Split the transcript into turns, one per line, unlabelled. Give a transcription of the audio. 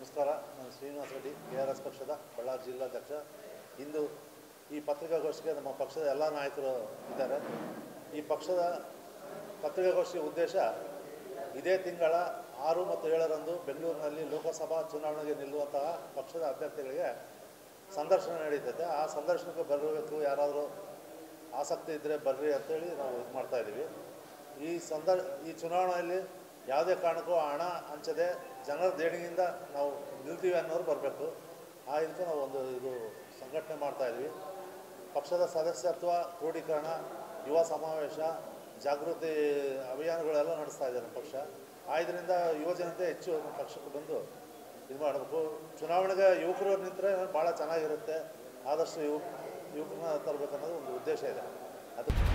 ನಮಸ್ಕಾರ ನಾನು Srinivasa Reddy K R S ಪಕ್ಷದ ಬಳ್ಳಾರಿ ಜಿಲ್ಲಾಧ್ಯಕ್ಷ ಇಂದು ಈ ಪತ್ರಿಕಾಗೋಷ್ಠಿಗೆ ನಮ್ಮ ಪಕ್ಷದ ಎಲ್ಲ ನಾಯಕರು ಇದ್ದಾರೆ ಈ ಪಕ್ಷದ ಪತ್ರಿಕಾಗೋಷ್ಠಿಯ ಉದ್ದೇಶ ಇದೇ ತಿಂಗಳ ಆರು ಮತ್ತು ಏಳರಂದು ಬೆಂಗಳೂರಿನಲ್ಲಿ ಲೋಕಸಭಾ ಚುನಾವಣೆಗೆ ನಿಲ್ಲುವಂತಹ ಪಕ್ಷದ ಅಭ್ಯರ್ಥಿಗಳಿಗೆ ಸಂದರ್ಶನ ನಡೀತೈತೆ ಆ ಸಂದರ್ಶನಕ್ಕೆ ಬರಬೇಕು ಯಾರಾದರೂ ಆಸಕ್ತಿ ಇದ್ದರೆ ಬರ್ರಿ ಅಂತೇಳಿ ನಾವು ಇದು ಮಾಡ್ತಾಯಿದ್ದೀವಿ ಈ ಸಂದರ್ ಈ ಚುನಾವಣೆಯಲ್ಲಿ ಯಾವುದೇ ಕಾರಣಕ್ಕೂ ಹಣ ಹಂಚದೆ ಜನರ ದೇಣಿಗೆಯಿಂದ ನಾವು ನಿಲ್ತೀವಿ ಅನ್ನೋರು ಬರಬೇಕು ಆ ಇದಕ್ಕೆ ನಾವು ಒಂದು ಇದು ಸಂಘಟನೆ ಮಾಡ್ತಾಯಿದ್ವಿ ಪಕ್ಷದ ಸದಸ್ಯತ್ವ ಕ್ರೋಢೀಕರಣ ಯುವ ಸಮಾವೇಶ ಜಾಗೃತಿ ಅಭಿಯಾನಗಳೆಲ್ಲ ನಡೆಸ್ತಾ ಇದೆ ನಮ್ಮ ಪಕ್ಷ ಆ ಇದರಿಂದ ಯುವ ಜನತೆ ಹೆಚ್ಚು ನಮ್ಮ ಪಕ್ಷಕ್ಕೆ ಬಂದು ಇದು ಮಾಡಬೇಕು ಚುನಾವಣೆಗೆ ಯುವಕರು ನಿಂತರೆ ಭಾಳ ಚೆನ್ನಾಗಿರುತ್ತೆ ಆದಷ್ಟು ಯುವ ಯುವಕರನ್ನ ತರಬೇಕನ್ನೋದು ಒಂದು ಉದ್ದೇಶ ಇದೆ ಅದು